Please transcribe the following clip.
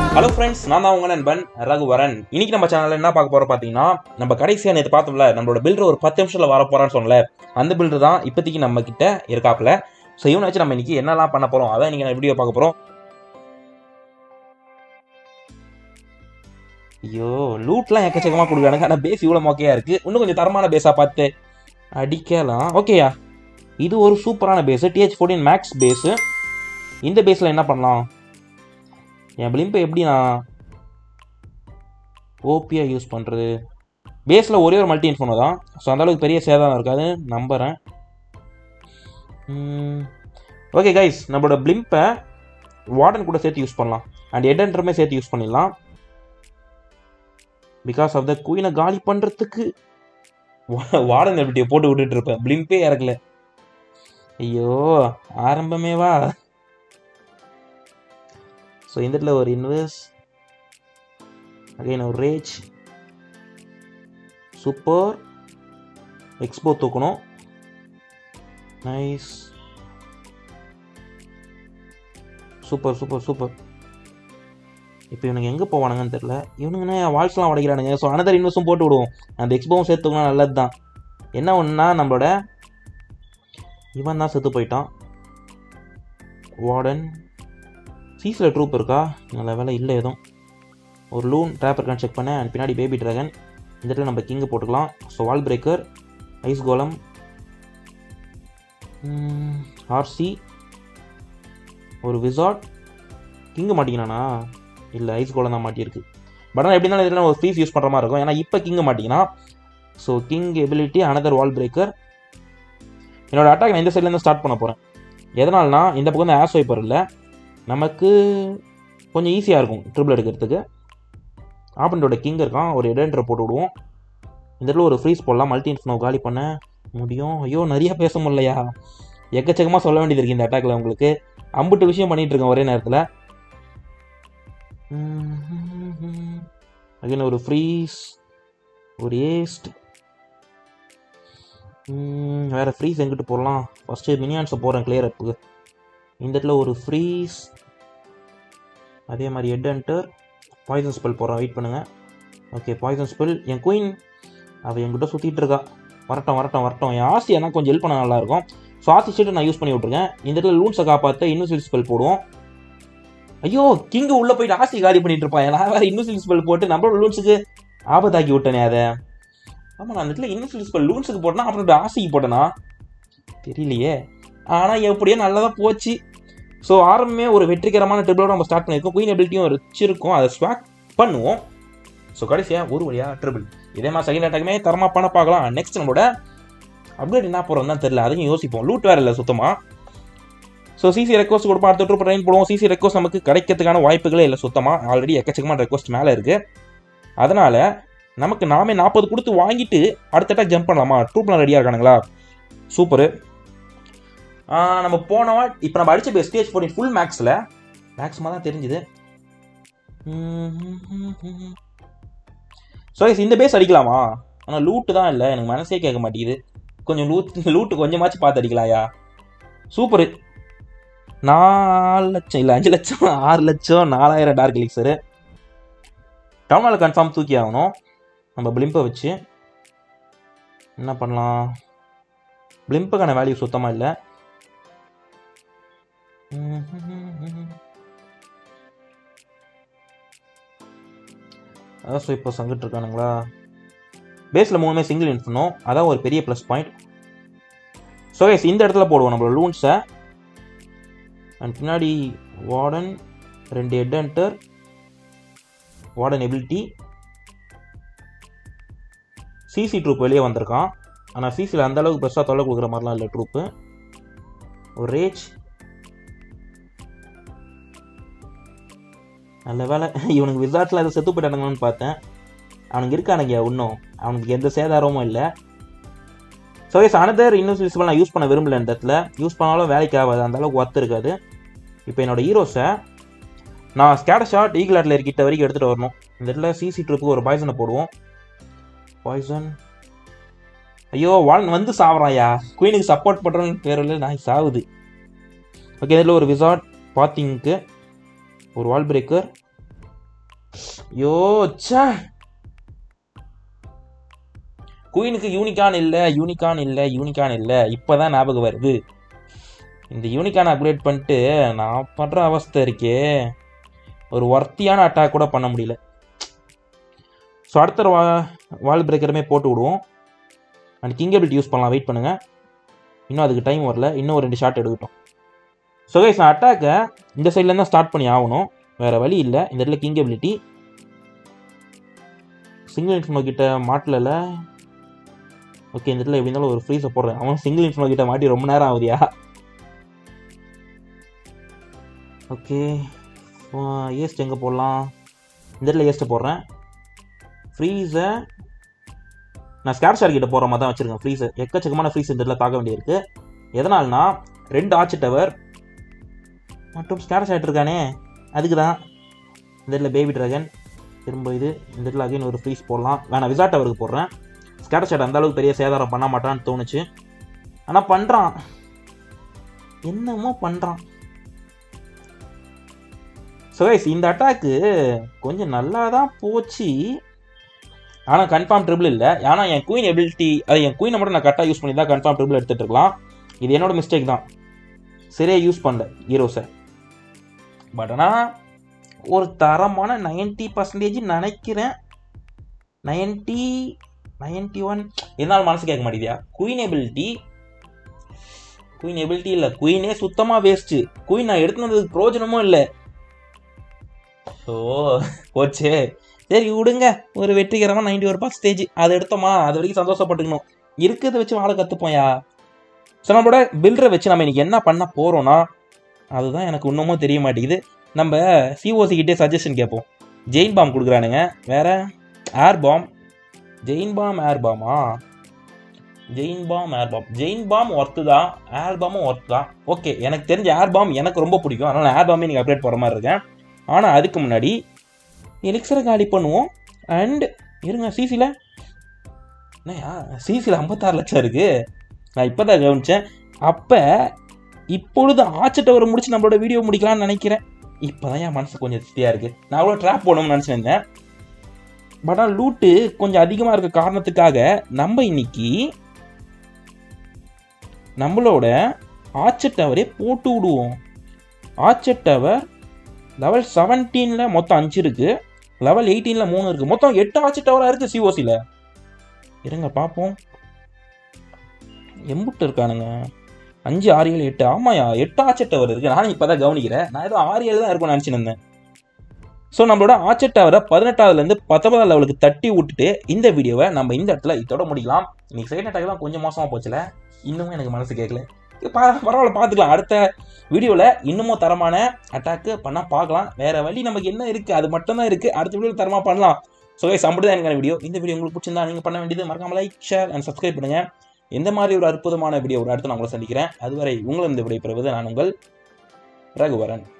hello friends நான் தான் உங்க நண்பன் ரகுவரன் இன்னைக்கு நம்ம சேனல்ல என்ன பார்க்க போறோம் பார்த்தீங்கன்னா நம்ம கடைசியா நேற்று பார்த்தோம்ல நம்மளோட பில்டர் ஒரு பத்து நிமிஷத்துல வர போறான்னு சொன்னல அந்த பில்டர் தான் இப்போதைக்கு நம்ம கிட்ட இருக்காப்ல ஸோ இவனை வச்சு நம்ம இன்னைக்கு என்னெல்லாம் பண்ண போறோம் அதான் இன்னைக்கு வீடியோ பார்க்க போறோம் ஐயோ லூட்லாம் எக்கச்சக்கமாக கொடுக்குறானுங்க ஆனால் பேஸ் இவ்வளோ மொக்கையா இருக்கு இன்னும் கொஞ்சம் தரமான பேஸாக பார்த்து அடிக்கலாம் ஓகேயா இது ஒரு சூப்பரான base TH fourteen max base இந்த பேஸில் என்ன பண்ணலாம் என் பிளிம்பை எப்படி நான் ஓபியாக யூஸ் பண்ணுறது பேஸில் ஒரே ஒரு மல்டி இன்ஃபோனோ தான் ஸோ அந்தளவுக்கு பெரிய சேதம் இருக்காது நம்புகிறேன் ஓகே கைஸ் நம்மளோட பிளிம்பை வார்டன் கூட சேர்த்து யூஸ் பண்ணலாம் அண்ட் எடன்ட்ருமே சேர்த்து யூஸ் பண்ணிடலாம் பிகாஸ் ஆஃப் த குயினை காலி பண்ணுறதுக்கு வார்டன் எப்படியை போட்டு விட்டுட்டு இருப்பேன் பிளிம்பே இறக்கல ஐயோ ஆரம்பமே வா ஸோ இந்த இடத்துல ஒரு இன்வெஸ் அகைன் ஒரு ரேஜ் சூப்பர் எக்ஸ்போ தூக்கணும் நைஸ் சூப்பர் சூப்பர் சூப்பர் இப்போ இவனுக்கு எங்கே போவானுங்கன்னு தெரில இவனுங்கண்ணே வால்ஸ்லாம் உடைக்கிறானுங்க ஸோ அனதர் இன்வெஸ்டும் போட்டு விடுவோம் அந்த எக்ஸ்போவும் சேர்த்துக்கணும் நல்லது தான் என்ன ஒன்றுனா நம்மளோட இவன் தான் செத்து போயிட்டான் வார்டன் சீஸில் ட்ரூப் இருக்கா நல்ல வேலை இல்லை எதுவும் ஒரு லூன் ட்ராப் இருக்கான்னு செக் பண்ணேன் அண்ட் பின்னாடி பேபி ட்ராகன் இந்த இடத்துல நம்ம கிங்கு போட்டுக்கலாம் so wall breaker ice golem RC ஒரு விசார்ட் கிங்கு மாட்டிக்கினானா இல்லை ஐஸ் கோலம் தான் மாட்டியிருக்கு பட் ஆனால் எப்படி இருந்தாலும் இதில் ஒரு ஃபீஸ் யூஸ் பண்ணுற மாதிரி இருக்கும் ஏன்னா இப்போ கிங்கு மாட்டிங்கன்னா so king ability another wall breaker என்னோட அட்டாக் நான் இந்த சைட்லேருந்து ஸ்டார்ட் பண்ண போகிறேன் எதனால்னா இந்த பக்கம் வந்து ஆஸ் வைப்பர் இல்லை நமக்கு கொஞ்சம் ஈஸியாக இருக்கும் ட்ரிபிள் எடுக்கிறதுக்கு ஆப்பனோட கிங் இருக்கான் ஒரு இடன்ற போட்டு விடுவோம் இந்த இடத்துல ஒரு ஃப்ரீஸ் போடலாம் மல்டி இன்ஃபனோ காலி பண்ண முடியும் ஐயோ நிறைய பேச முடியலையா எக்கச்சக்கமாக சொல்ல வேண்டியது இருக்கு இந்த அட்டாக்ல உங்களுக்கு அம்புட்டு விஷயம் பண்ணிட்டு இருக்கேன் ஒரே நேரத்தில் அகைன் ஒரு ஃப்ரீஸ் ஒரு ஏஸ்ட் வேறு ஃப்ரீஸ் எங்கிட்டு போடலாம் ஃபஸ்ட்டு மினியான்ஸை போகிறேன் கிளியர் அப்புக்கு இந்த இடத்துல ஒரு ஃப்ரீஸ் அதே மாதிரி ஹெட் அண்டர் பாய்சன் ஸ்பெல் போகிறோம் வெயிட் பண்ணுங்கள் ஓகே பாய்சன் ஸ்பெல் என் குயின் அவள் என்கிட்ட சுற்றிட்டு இருக்கா வரட்டும் வரட்டும் வரட்டும் என் ஆசி எனக்கு கொஞ்சம் ஹெல்ப் பண்ண நல்லாயிருக்கும் ஸோ ஆசி ஷீட்டை நான் யூஸ் பண்ணி விட்ருக்கேன் இந்த இடத்துல லூன்ஸை காப்பாற்ற இன்னுசில் ஸ்பெல் போடுவோம் ஐயோ கிங்கு உள்ளே போயிட்டு ஆசி காலி பண்ணிட்டு இருப்பான் நான் வேறு இன்னுசில் ஸ்பெல் போட்டு நம்மளோட லூன்ஸுக்கு ஆபத்தாக்கி விட்டனே அதை ஆமாம் நான் அந்த இடத்துல இன்னுசில் ஸ்பெல் லூன்ஸுக்கு போட்டேன்னா அப்புறம் ஆசிக்கு போட்டேனா தெரியலையே ஆனால் எப்படியோ நல்லதாக போச்சு ஸோ ஆரம்பமே ஒரு வெற்றிகரமான ட்ரிபிளோட நம்ம ஸ்டார்ட் பண்ணியிருக்கோம் குயின் எபிலிட்டியும் வச்சிருக்கோம் அதை ஸ்வாக் பண்ணுவோம் ஸோ கடைசியாக ஒரு வழியாக ட்ரிபிள் இதே மாதிரி செகண்ட் அட்டாக்குமே தரமாக பண்ண பார்க்கலாம் நெக்ஸ்ட் நம்மளோட அப்டேட் என்ன போகிறோம் தான் தெரியல அதையும் யோசிப்போம் லூட் வேறு இல்லை சுத்தமாக ஸோ சிசி ரெக்வஸ்ட் கொடுப்போம் அடுத்த ட்ரூப் ட்ரெயின் போடுவோம் சிசி ரெக்வஸ்ட் நமக்கு கிடைக்கிறதுக்கான வாய்ப்புகளே இல்லை சுத்தமாக ஆல்ரெடி எக்கச்சக்கமான ரெக்வஸ்ட் மேலே இருக்குது அதனால் நமக்கு நாமே நாற்பது கொடுத்து வாங்கிட்டு அடுத்த அட்டாக் ஜம்ப் பண்ணலாமா ட்ரூப்லாம் ரெடியாக இருக்கானுங்களா சூப்பரு நம்ம போனவா இப்போ நம்ம அடிச்ச பேஸ் ஸ்டேஜ் ஃபோர்டின் ஃபுல் மேக்ஸில் மேக்ஸிமாக தான் தெரிஞ்சுது ஸோ இந்த பேஸ் அடிக்கலாமா ஆனால் லூட்டு தான் இல்லை எனக்கு மனசே கேட்க மாட்டேங்குது கொஞ்சம் லூட் லூட்டு கொஞ்சமாச்சும் பார்த்து அடிக்கலாயா சூப்பரு நாலு லட்சம் இல்லை அஞ்சு லட்சம் ஆறு லட்சம் நாலாயிரம் டார்க் லிக்ஸரு டவுனால் கன்ஃபார்ம் தூக்கி ஆகணும் நம்ம பிளிம்பை வச்சு என்ன பண்ணலாம் பிளிம்புக்கான வேல்யூ சுத்தமாக இல்லை அதான் ஸோ இப்போ சங்கிட்டு இருக்கானுங்களா பேஸில் மூணுமே சிங்கிள் இன்ஃபனும் அதான் ஒரு பெரிய ப்ளஸ் பாயிண்ட் ஸோ எஸ் இந்த இடத்துல போடுவோம் நம்மளோட லூன்ஸை அண்ட் பின்னாடி வார்டன் ரெண்டு headhunter warden ability CC troop வெளியே வந்திருக்கான் ஆனால் சிசியில் அந்த அளவுக்கு பெருசாக தொல்லை கொடுக்குற மாதிரிலாம் இல்லை ட்ரூப்பு ஒரு ரேஜ் நல்ல வேலை இவனுக்கு விசாட்டில் அதை செத்து போயிட்டானுங்கன்னு பார்த்தேன் அவனுக்கு இருக்கானுங்க இன்னும் அவனுக்கு எந்த சேதாரமும் இல்லை ஸோ எஸ் அனதர் இன்னும் விசிபிள் நான் யூஸ் பண்ண விரும்பல இந்த இடத்துல யூஸ் பண்ணாலும் வேலைக்கு ஆகாது அந்த அளவுக்கு ஒர்த்து இருக்காது இப்போ என்னோட ஹீரோஸை நான் ஸ்கேட ஷாட் ஈகிள் அட்லர் கிட்ட வரைக்கும் எடுத்துகிட்டு வரணும் இந்த இடத்துல சிசி ட்ரிப்புக்கு ஒரு பாய்சனை போடுவோம் பாய்சன் ஐயோ வால் வந்து சாவறாயா குயினுக்கு சப்போர்ட் பண்ணுறேன்னு பேரில் நான் சாவுது ஓகே இதில் ஒரு விசார்ட் பாத்திங்க்கு ஒரு வால் பிரேக்கர் யோ ச்சே குயினுக்கு யூனிகான் இல்லை யூனிகான் இல்லை யூனிகான் இல்லை இப்போதான் ஞாபகம் வருது இந்த யூனிகான் அப்கிரேட் பண்ணிட்டு நான் படுற அவஸ்தை இருக்கே ஒரு ஒர்த்தியான அட்டாக் கூட பண்ண முடியல ஸோ அடுத்த வா வால் பிரேக்கருமே போட்டு விடுவோம் அண்ட் கிங் எபிலிட்டி யூஸ் பண்ணலாம் வெயிட் பண்ணுங்கள் இன்னும் அதுக்கு டைம் வரல இன்னும் ஒரு ரெண்டு ஷாட் எடுக்கட்டும் ஸோ கைஸ் நான் அட்டாக்கை இந்த சைட்லேருந்து தான் ஸ்டார்ட் பண்ணி ஆகணும் வேறு வழி இல்லை இந்த இடத்துல கிங் எபிலிட்டி சிங்கிள் இன்ஃபர்மோ கிட்ட மாட்டல ஓகே இந்த இடத்துல எப்படி இருந்தாலும் ஒரு ஃப்ரீஸை போடுறேன் அவன் சிங்கிள் இன்ஃபர்மோ கிட்ட மாட்டி ரொம்ப நேரம் ஆகுதியா ஓகே ஏஸ்ட் எங்கே போடலாம் இந்த இடத்துல ஏஸ்ட்டை போடுறேன் ஃப்ரீஸை நான் ஸ்கேர் ஷார் கிட்ட போகிற மாதிரி தான் வச்சுருக்கேன் ஃப்ரீஸை எக்கச்சக்கமான ஃப்ரீஸ் இந்த இடத்துல தாக்க வேண்டியிருக்கு எதனால்னா ரெண்டு ஆச்சு டவர் மற்றும் ஸ்கேர் ஷாட் இருக்கானே அதுக்கு தான் இந்த இடத்துல பேபி ட்ராகன் திரும்ப இது இந்த இடத்துல அகைன் ஒரு ஃப்ரீஸ் போடலாம் வேணாம் விசா டவருக்கு போடுறேன் ஸ்கேர் ஷாட் அந்த அளவுக்கு பெரிய சேதாரம் பண்ண மாட்டான்னு தோணுச்சு ஆனால் பண்ணுறான் என்னமோ பண்ணுறான் ஸோ கைஸ் இந்த அட்டாக்கு கொஞ்சம் நல்லா தான் போச்சு ஆனால் கன்ஃபார்ம் ட்ரிபிள் இல்லை ஏன்னா என் குயின் எபிலிட்டி அது என் குயினை மட்டும் நான் கரெக்டாக யூஸ் பண்ணி தான் கன்ஃபார்ம் ட்ரிபிள் எடுத்துகிட்டு இருக்கலாம் இது என்னோட மிஸ்டேக் தான் சரியாக யூஸ் பண்ணல ஹீரோஸை பட் ஆனால் ஒரு தரமான நைன்ட்டி பர்சன்டேஜ் நினைக்கிறேன் நைன்ட்டி நைன்ட்டி ஒன் என்னால் மனசு கேட்க மாட்டேதியா குயின் எபிலிட்டி குயின் எபிலிட்டி இல்லை குயினே சுத்தமாக வேஸ்ட்டு குயின் நான் எடுத்துன்னு வந்ததுக்கு பிரயோஜனமும் இல்லை ஸோ போச்சே சரி விடுங்க ஒரு வெற்றிகரமாக நைன்டி ஒரு பர்சன்டேஜ் அதை எடுத்தோமா அது வரைக்கும் சந்தோஷப்பட்டுக்கணும் இருக்கிறத வச்சு வாழ கற்றுப்போம்யா ஸோ நம்மளோட பில்டரை வச்சு நம்ம இன்னைக்கு என்ன பண்ண போகிறோன்னா அதுதான் எனக்கு இன்னமும் தெரிய மாட்டேங்குது நம்ம சிஓசி கிட்டே சஜஷன் கேட்போம் ஜெயின் பாம் கொடுக்குறானுங்க வேற air bomb giant bomb air பாமா giant bomb air bomb giant bomb worth தான் ஏர் பாமும் ஒர்த்து தான் ஓகே எனக்கு தெரிஞ்ச ஏர் பாம் எனக்கு ரொம்ப பிடிக்கும் அதனால் நான் ஏர் பாமே நீங்கள் அப்டேட் போகிற மாதிரி இருக்கேன் ஆனால் அதுக்கு முன்னாடி எலிக்ஸரை காலி பண்ணுவோம் அண்ட் இருங்க சிசியில் என்னையா சிசியில் ஐம்பத்தாறு லட்சம் இருக்குது நான் இப்போ தான் கவனித்தேன் அப்போ இப்பொழுது ஆச்சு டவர் முடிச்சு நம்மளோட வீடியோ முடிக்கலாம்னு நினைக்கிறேன் இப்போ தான் என் மனசு கொஞ்சம் திருப்தியாக இருக்குது நான் அவ்வளோ ட்ராப் போடணும்னு நினச்சிருந்தேன் பட் ஆனால் லூட்டு கொஞ்சம் அதிகமாக இருக்க காரணத்துக்காக நம்ம இன்னைக்கு நம்மளோட ஆச்சு டவரே போட்டு விடுவோம் ஆச்சு டவர் லெவல் செவன்டீனில் மொத்தம் அஞ்சு இருக்குது லெவல் எயிட்டீனில் மூணு இருக்குது மொத்தம் எட்டு ஆச்சு டவராக இருக்குது சிஓசியில் இருங்க பார்ப்போம் எம்புட்டு இருக்கானுங்க அஞ்சு ஆறு ஏழு எட்டு ஆமாயா எட்டு ஆச்சட் டவர் இருக்குது நானும் இப்போ தான் கவனிக்கிறேன் நான் ஏதோ ஆறு ஏழு தான் இருக்கும்னு நினச்சின்னு இருந்தேன் ஸோ நம்மளோட ஆச்சட் டவரை பதினெட்டாவதுலேருந்து பத்தொன்பதாவது லெவலுக்கு தட்டி விட்டுட்டு இந்த வீடியோவை நம்ம இந்த இடத்துல இதோட முடிக்கலாம் இன்னைக்கு செகண்ட் அட்டாக் தான் கொஞ்சம் மோசமாக போச்சுல இன்னமும் எனக்கு மனசு கேட்கல பரவாயில்ல பார்த்துக்கலாம் அடுத்த வீடியோவில் இன்னமும் தரமான அட்டாக்கு பண்ணால் பார்க்கலாம் வேற வழி நமக்கு என்ன இருக்குது அது மட்டும் தான் இருக்குது அடுத்த வீடியோவில் தரமாக பண்ணலாம் ஸோ கைஸ் அப்படி தான் எனக்கு வீடியோ இந்த வீடியோ உங்களுக்கு பிடிச்சிருந்தா நீங்கள் பண்ண வேண்டியது மறக்காம லைக் ஷேர் அண்ட் சப்ஸ்கிரைப் பண்ணுங்கள் எந்த மாதிரி ஒரு அற்புதமான வீடியோ ஒரு அடுத்து நான் உங்களை சந்திக்கிறேன் அதுவரை உங்களை இந்த விடைபெறுவது நான் உங்கள் ரகுவரன்